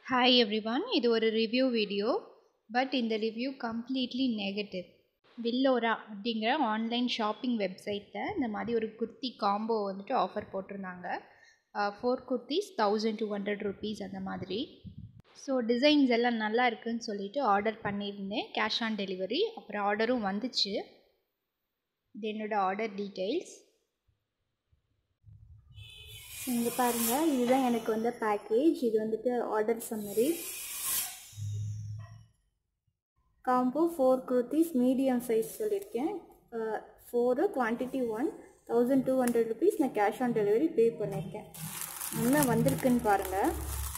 hi everyone இது ஒரு review video but இந்த ரிவ்யூ கம்ப்ளீட்லி நெகட்டிவ் வில்லோரா அப்படிங்கிற ஆன்லைன் ஷாப்பிங் வெப்சைட்டில் இந்த மாதிரி ஒரு குர்த்தி காம்போ வந்துட்டு ஆஃபர் போட்டிருந்தாங்க four kurtis thousand two hundred rupees அந்த மாதிரி ஸோ டிசைன்ஸ் எல்லாம் நல்லா இருக்குன்னு சொல்லிட்டு ஆர்டர் பண்ணியிருந்தேன் கேஷ் ஆன் டெலிவரி அப்புறம் ஆர்டரும் வந்துச்சு இது என்னோடய ஆர்டர் டீட்டெயில்ஸ் இங்கே பாருங்கள் இதுதான் எனக்கு வந்த பேக்கேஜ் இது வந்துட்டு order summary combo four kurtis medium size சொல்லியிருக்கேன் four quantity one thousand two hundred rupees நான் கேஷ் ஆன் டெலிவரி பே பண்ணியிருக்கேன் என்ன வந்திருக்குன்னு பாருங்கள்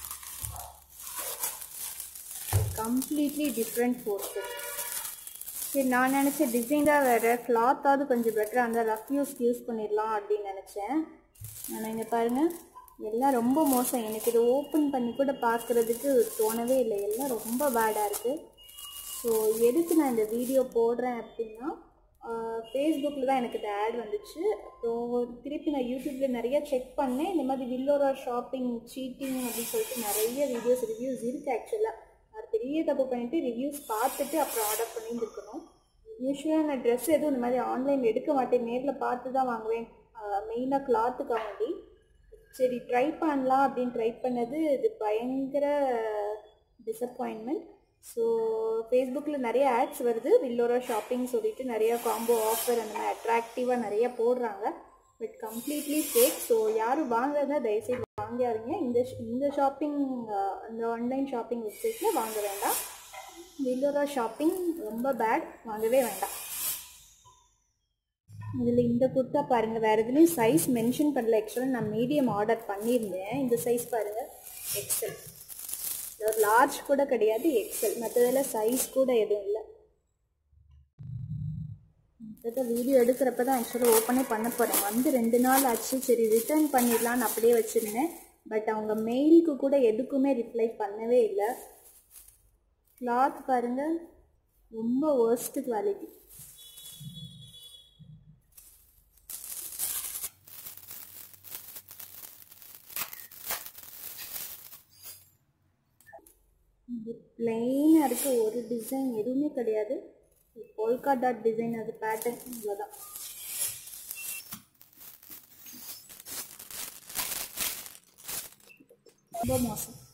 கம்ப்ளீட்லி டிஃப்ரெண்ட் ஃபோர்ஸு சரி நான் நினச்ச டிசைன் தான் வேறு கிளாத்தாவது கொஞ்சம் பெட்டராக இருந்தால் ரஃப் யூஸ் யூஸ் பண்ணிடலாம் அப்படின்னு நினச்சேன் ஆனால் இங்கே பாருங்கள் எல்லாம் ரொம்ப மோசம் எனக்கு இதை ஓப்பன் பண்ணி கூட பார்க்குறதுக்கு தோணவே இல்லை எல்லாம் ரொம்ப பேடாக இருக்குது ஸோ எதுக்கு நான் இந்த வீடியோ போடுறேன் அப்படின்னா ஃபேஸ்புக்கில் தான் எனக்கு இந்த ஆட் வந்துச்சு அப்புறம் திருப்பி நான் யூடியூப்பில் நிறைய செக் பண்ணேன் இந்த மாதிரி வில்லோரா ஷாப்பிங் சீட்டிங் அப்படின்னு சொல்லிட்டு நிறைய வீடியோஸ் ரிவ்யூஸ் இருக்குது ஆக்சுவலாக நான் பெரிய தப்பு பண்ணிவிட்டு ரிவ்யூஸ் பார்த்துட்டு அப்புறம் ஆர்டர் பண்ணியிருந்துருக்கணும் யூஸ்வலாக நான் ட்ரெஸ் எதுவும் இந்த மாதிரி ஆன்லைனில் எடுக்க மாட்டேன் நேரில் பார்த்து தான் வாங்குவேன் மெயினாக கிளாத்துக்காக வேண்டி சரி ட்ரை பண்ணலாம் அப்படின்னு ட்ரை பண்ணது இது பயங்கர டிசப்பாயின்மெண்ட் ஸோ ஃபேஸ்புக்கில் நிறைய ஆட்ஸ் வருது வில்லோரா ஷாப்பிங் சொல்லிட்டு நிறைய காம்போ ஆஃபர் அந்த மாதிரி அட்ராக்டிவாக நிறைய போடுறாங்க பட் கம்ப்ளீட்லி ஃபேக் ஸோ யாரும் வாங்குறதா தயவுசெய்து வாங்காதீங்க இந்த இந்த ஷாப்பிங் இந்த ஆன்லைன் ஷாப்பிங் வெப்சைட்டில் வாங்க வேண்டாம் வில்லோரா ஷாப்பிங் ரொம்ப பேட் வாங்கவே வேண்டாம் இதில் இந்த குர்த்தா பாருங்கள் வேறு எதுலேயும் சைஸ் மென்ஷன் பண்ணல ஆக்சுவலாக நான் மீடியம் ஆர்டர் பண்ணியிருந்தேன் இந்த சைஸ் பாருங்கள் எக்ஸல் ஒரு லார்ஜ் கூட கிடையாது எக்ஸல் மற்றதில் சைஸ் கூட எதுவும் இல்லை மற்ற வீடியோ எடுக்கிறப்ப தான் ஆக்சுவலாக ஓப்பனே பண்ண போகிறேன் வந்து ரெண்டு நாள் ஆச்சு சரி ரிட்டர்ன் பண்ணிடலான்னு அப்படியே வச்சுருந்தேன் பட் அவங்க மெயிலுக்கு கூட எதுக்குமே ரிப்ளை பண்ணவே இல்லை கிளாத் பாருங்கள் ரொம்ப ஒர்ஸ்ட்டு குவாலிட்டி இது பிளெயினாக இருக்குது ஒரு டிசைன் எதுவுமே கிடையாது போல்கா டாட் டிசைன் அது பேட்டர்ன் இவ்வளோதான் ரொம்ப மோசம்